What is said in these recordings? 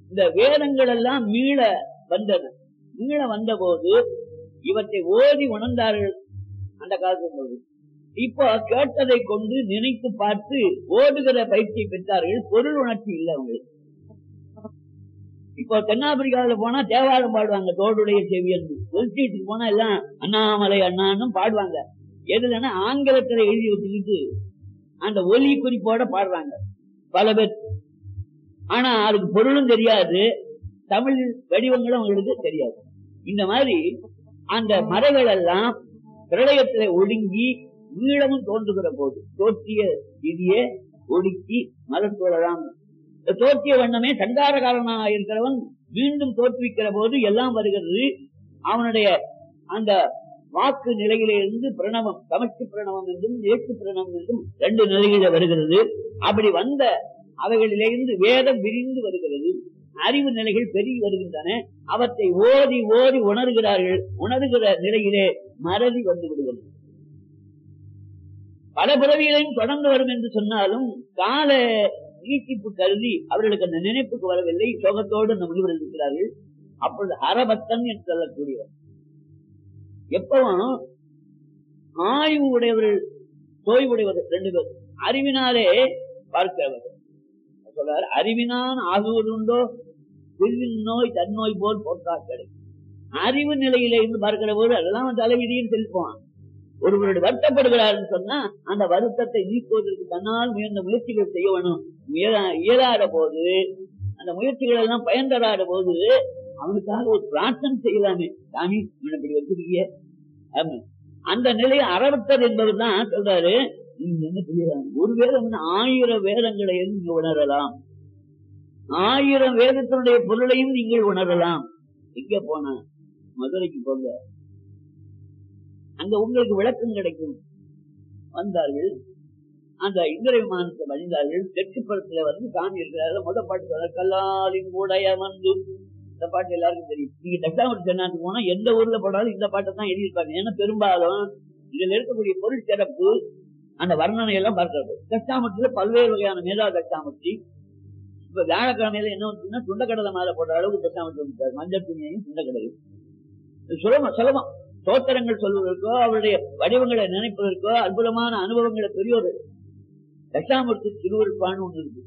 இந்த வேதங்கள் எல்லாம் மீள வந்தது மீள வந்த போது இவற்றை ஓதி உணர்ந்தார்கள் அந்த காலத்தில் இப்போ கேட்டதை கொண்டு நினைத்து பார்த்து ஓடுகிற பயிற்சியை பெற்றார்கள் பொருள் உணர்ச்சி இல்லை அவங்களுக்கு இப்போ தென்னாப்பிரிக்காவில போனா தேவாரம் பாடுவாங்க தோடுடைய செவியன் வெளிச்சீட்டுக்கு போனா எல்லாம் அண்ணாமலை அண்ணான்னு பாடுவாங்க எதுலன்னா ஆங்கிலத்துல எழுதி வச்சுக்கிட்டு அந்த ஒலி குறிப்போட பாடுறாங்க பல பேர் ஆனா அதுக்கு பொருளும் தெரியாது தமிழ் வடிவங்களும் அவங்களுக்கு தெரியாது இந்த மாதிரி அந்த மறைகள் எல்லாம் பிரளயத்துல ஒடுங்கி மீளமும் தோன்றுகிற போது தோற்றிய விதியை ஒடுக்கி மலர்த்தோழலாம் தோற்றிய வண்ணமே சங்காரகாரனாக இருக்கிறவன் மீண்டும் தோற்றுவிக்கிற போது எல்லாம் வருகிறது அவனுடைய அந்த வாக்கு நிலையில இருந்து பிரணவம் சமஷ்டி பிரணவம் என்றும் ஏற்று பிரணவம் என்றும் ரெண்டு நிலையில வருகிறது அப்படி வந்த அவைகளிலிருந்து வேதம் விரிந்து வருகிறது அறிவு நிலைகள் பெருகி வருகின்றன அவற்றை ஓதி ஓதி உணர்கிறார்கள் உணர்கிற நிலையிலே மறதி வந்து விடுகிறது பல பிறவிகளையும் தொடர்ந்து வரும் என்று சொன்னாலும் கால நீட்டிப்பு கருதி அவர்களுக்கு அந்த நினைப்புக்கு வரவில்லை சோகத்தோடு அந்த முனிவர்கள் இருக்கிறார்கள் அப்பொழுது அரபத்தன் என்று சொல்லக்கூடியவர் எப்பவும் ஆய்வு உடையவர்கள் தோய்வுடையவர்கள் ரெண்டு பேர் அறிவினாலே பார்க்கிறவர்கள் சொல்றார் அறிவினான் ஆகுவதுண்டோ பிரிவின் நோய் தன்னோய் போல் போட்டாக்களை அறிவு நிலையில இருந்து பார்க்கிற போது அதெல்லாம் தலைவிதியும் செலுத்துவான் ஒருவருடைய வருத்தப்படுகிறார் சொன்னா அந்த வருத்தத்தை நீக்குவதற்கு தன்னால் முயன்ற முயற்சிகள் செய்ய வேணும் இயலாத போது அந்த முயற்சிகள் எல்லாம் பயன் தராத போது அவனுக்காக ஒரு பிரார்த்தனை செய்யலாமே சாமி இப்படி வச்சிருக்கிய அந்த நிலையை அறவத்தர் என்பதுதான் சொல்றாரு நீங்க என்ன செய்யலாம் ஒரு வேதம் ஆயிரம் வேதங்களை நீங்க உணரலாம் ஆயிரம் வேதத்தினுடைய பொருளையும் நீங்கள் உணரலாம் எங்க போன மதுரைக்கு போங்க அங்க உங்களுக்கு விளக்கம் கிடைக்கும் வந்தார்கள் அந்த இந்திர விமானத்தை வழிந்தார்கள் தெற்கு புறத்துல வந்து சாமி இருக்கிறார்கள் முத பாட்டு கல்லாலின் உடைய வந்து இந்த பாட்டு எல்லாருக்கும் தெரியும் நீங்க தட்டாமட்டு தென்னாட்டுக்கு போனா எந்த ஊர்ல போனாலும் இந்த பாட்டை தான் எழுதியிருப்பாங்க ஏன்னா பெரும்பாலும் இதுல இருக்கக்கூடிய பொருள் சிறப்பு அந்த வர்ணனை எல்லாம் பார்க்கிறது தட்டாமட்டுல பல்வேறு வகையான மேதா தட்டாமட்டி இப்ப வியாழக்கிழமையில என்ன வந்துச்சுன்னா துண்டக்கடலை மேல போடுற அளவுக்கு தட்டாமட்டு வந்துட்டார் மஞ்சள் துணியையும் துண்டக்கடலையும் சுலபம் சுலபம் தோத்திரங்கள் சொல்வதற்கோ அவருடைய வடிவங்களை நினைப்பதற்கோ அற்புதமான அனுபவங்களை பெரியோர்கள் தட்சாமூர்த்தி திருவருப்பான்னு ஒண்ணு இருக்கு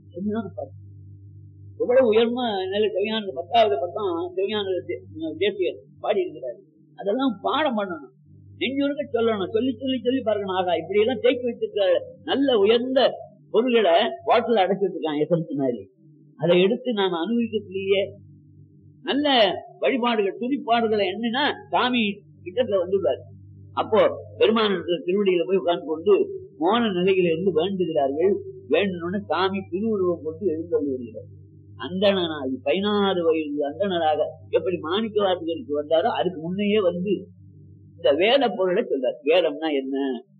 எவ்வளவு உயர்மா நிலை கவிஞான பத்தாவது பக்கம் கவிஞான தேசியர் பாடி இருக்கிறார் அதெல்லாம் பாடம் பண்ணணும் நெஞ்சூருக்க சொல்லணும் சொல்லி சொல்லி சொல்லி பார்க்கணும் ஆகா இப்படி எல்லாம் தேக்கி வச்சிருக்க நல்ல உயர்ந்த பொருள்களை வாட்டில் அடைச்சிட்டு இருக்கான் எசன்ஸ் மாதிரி அதை எடுத்து நாம அனுபவிக்கத்திலேயே நல்ல வழிபாடுகள் துதிப்பாடுகளை என்னன்னா சாமி கிட்டத்துல வந்துள்ளார் அப்போ பெருமான திருவடியில போய் உட்கார்ந்து கொண்டு மோன நிலையில இருந்து வேண்டுகிறார்கள் வேண்டணும்னு சாமி திருவுருவம் கொண்டு எழுந்தது வருகிறார் அந்தணனாகி பதினாறு வயது அந்தணராக எப்படி மாணிக்க வாசகருக்கு வந்தாரோ அதுக்கு முன்னையே வந்து இந்த வேத பொருளை சொல்றார் வேதம்னா என்ன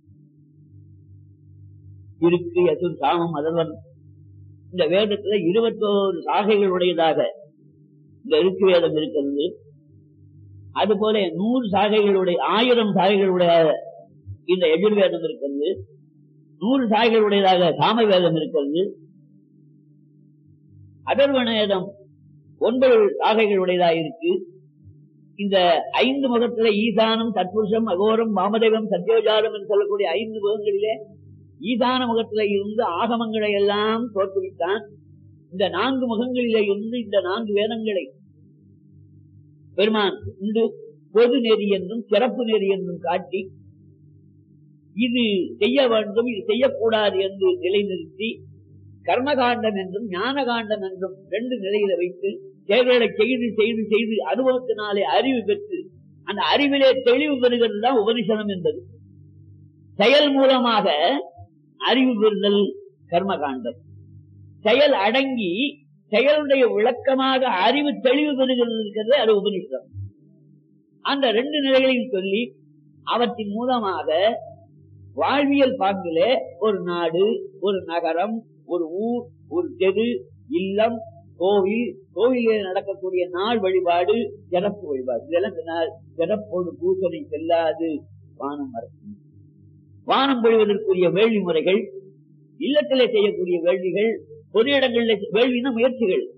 இருக்கு எசும் சாமம் அதர்வன் இந்த வேதத்துல இருபத்தோரு சாகைகளுடையதாக இந்த இருக்கு வேதம் இருக்கிறது அது போல நூறு சாகைகளுடைய ஆயிரம் சாகைகளுடைய இந்த எதிர்வேதம் இருக்கிறது நூறு சாகைகளுடையதாக சாம வேதம் இருக்கிறது அதர்வணேதம் ஒன்பது சாகைகளுடையதாக இருக்கு இந்த ஐந்து முகத்துல ஈசானம் தற்புருஷம் அகோரம் வாமதேவம் சத்யோஜாரம் என்று சொல்லக்கூடிய ஐந்து முகங்களிலே ஈசான முகத்தில இருந்து ஆகமங்களை எல்லாம் தோற்றுவித்தான் இந்த நான்கு முகங்களிலே இருந்து இந்த நான்கு வேதங்களை பெருமான் உண்டு பொது நெறி என்றும் சிறப்பு நெறி என்றும் காட்டி இது செய்ய வேண்டும் இது செய்யக்கூடாது என்று நிலைநிறுத்தி கர்மகாண்டம் என்றும் ஞான காண்டம் என்றும் ரெண்டு நிலையில வைத்து செயல்களை செய்து செய்து செய்து அனுபவத்தினாலே அறிவு பெற்று அந்த அறிவிலே தெளிவு பெறுகிறது தான் உபனிஷதம் என்பது செயல் மூலமாக அறிவு பெறுதல் கர்மகாண்டம் செயல் அடங்கி செயலுடைய விளக்கமாக அறிவு தெளிவு பெறுகிறது இருக்கிறது அது உபனிஷதம் அந்த ரெண்டு நிலைகளையும் சொல்லி அவற்றின் மூலமாக வாழ்வியல் பாங்கிலே ஒரு நாடு ஒரு நகரம் ஒரு ஊர் ஒரு தெரு இல்லம் கோவில் கோவிலில் நடக்கக்கூடிய நாள் வழிபாடு சிறப்பு வழிபாடு இதெல்லாம் சிறப்போடு பூசனை செல்லாது வானம் மறக்கும் வானம் பொழிவதற்குரிய வேள்வி முறைகள் இல்லத்திலே செய்யக்கூடிய வேள்விகள் பொது இடங்களில் வேள்வின முயற்சிகள்